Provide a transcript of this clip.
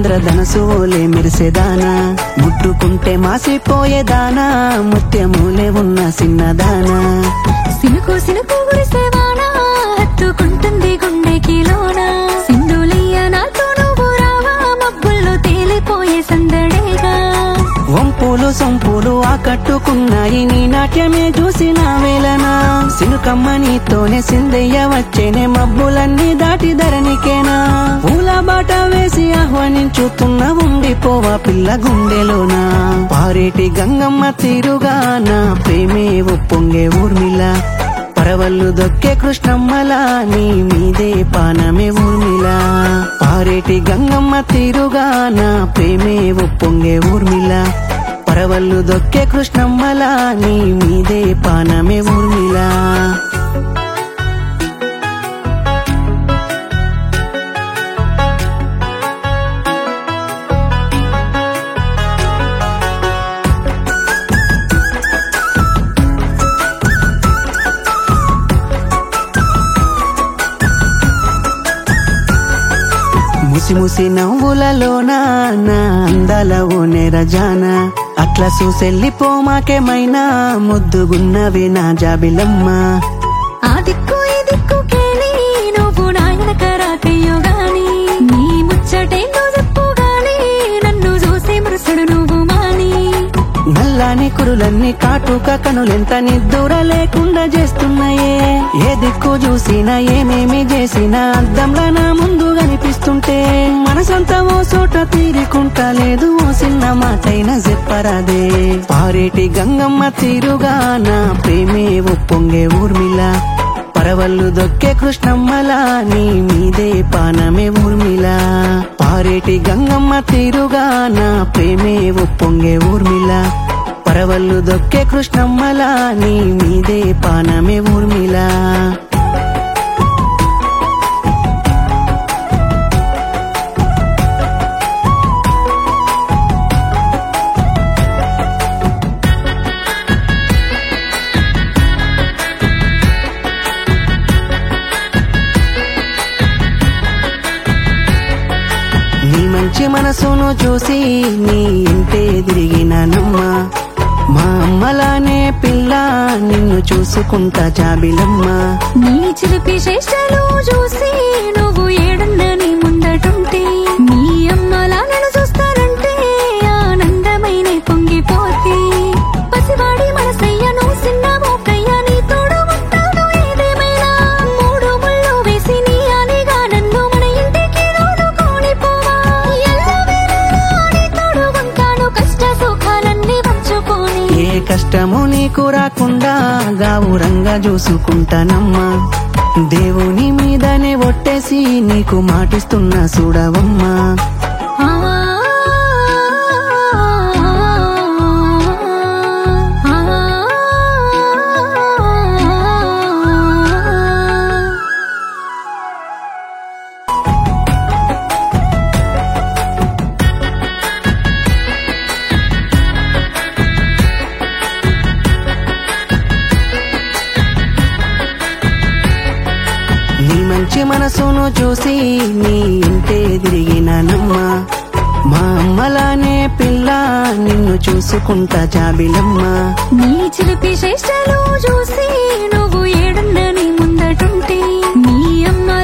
ఇంద్రధనసు ఓలే మెరిసేదానా ముట్టుకుంటే మాసిపోయేదానా ముత్యములే ఉన్న చిన్నదానా సినుకు సినుకు గురిసేవానా హత్తుకుంటుంది గుండెకి లోన సింధులియ నాతో నువ్వు రావా మబ్బుల్లో తేలిపోయే సందడేగా వంపులు సొంపులు ఆకట్టుకున్నాయి నీ నాట్యమే చూసిన వేళనా సినుకమ్మ నీతోనే సిందయ్య వచ్చేనే మబ్బులన్నీ దాటి ధరణికేనా పూల బాట వేసి ఆహ్వానించుతున్న ఉండిపోవా పిల్ల గుండెలోనా పారేటి గంగమ్మ తీరుగా నా ప్రేమే ఉప్పొంగే ఊర్మిళ పరవళ్ళు దొక్కే కృష్ణమ్మలా నీ మీదే పానమే ఊర్మిళ పారేటి గంగమ్మ తీరుగా నా ప్రేమే ఉప్పొంగే ఊర్మిళ పరవళ్ళు దొక్కే కృష్ణమ్మలా నీ మీదే పానమే ఊర్మిళ ముసి ముసి నవ్వులలోన నా అందాల ఓ నెరజాన అట్లా చూసెళ్ళిపోమాకేమైనా ముద్దుగున్నవి నా జాబిలమ్మ ఆ దిక్కు ఈ దిక్కుకేలి నువ్వు నాయన కరాకయ్యో గాని నీ ముచ్చటేందో చెప్పు గాని నన్ను చూసి మరుసడు నువ్వు మాని నల్లాని కురులన్నీ కాటుక కనులెంత నిద్దుర లేకుండా చేస్తున్నాయే ఏ దిక్కు చూసినా ఏమేమి చేసినా అద్దంలా నా ముందు కనిపిస్తుంటే మనసంతా ఓ చోట తీరుకుంటా లేదు ఓ చిన్న మాటైనా చెప్పరాదే పారేటి గంగమ్మ తీరుగా నా ప్రేమే ఉప్పొంగే ఊర్మిళ పరవళ్ళు దొక్కే కృష్ణమ్మలా నీ మీదే పానమే ఊర్మిళ పారేటి గంగమ్మ తీరుగా నా ప్రేమే ఉప్పొంగే ఊర్మిళ పరవళ్ళు దొక్కే కృష్ణమ్మలా నీ మీదే పానమే ఊర్మిళ నీ మంచి మనసును చూసి నీ ఇంటే తిరిగినానమ్మ మా అమ్మలానే పిల్ల నిన్ను చూసుకుంటా జాబిలమ్మ నీ చిలిపి చేష్టలు చూసి నువ్వు ఏడన్నని ముందటుంటే నీ అమ్మలా నన్ను చూస్తానంటే ఆనందమైన పొంగిపోతే పసివాడి మనసయ్య నువ్వు చిన్న మోకయ్య నీ తోడు ఉంటాను ఏదేమైనా మూడు ముళ్ళు వేసి నీ అనిగా నన్ను మన ఇంటికి తోడుకొని పోవా ఎల్లవేళలా నీ తోడు ఉంటాను కష్ట సుఖాలన్నీ పంచుకొని ఏ కష్టము నీకు రాకుండా గావురంగా చూసుకుంటానమ్మా దేవుని మీదనే ఒట్టేసి నీకు మాటిస్తున్నా చూడవమ్మా ఆ నీ మంచి మనసును చూసి నీ ఇంటే తిరిగినానమ్మా మా అమ్మలానే పిల్ల నిన్ను చూసుకుంటా జాబిలమ్మ నీ చిలిపి చేష్టలు చూసి నువ్వు ఏడన్నని ముందటుంటే నీ అమ్మ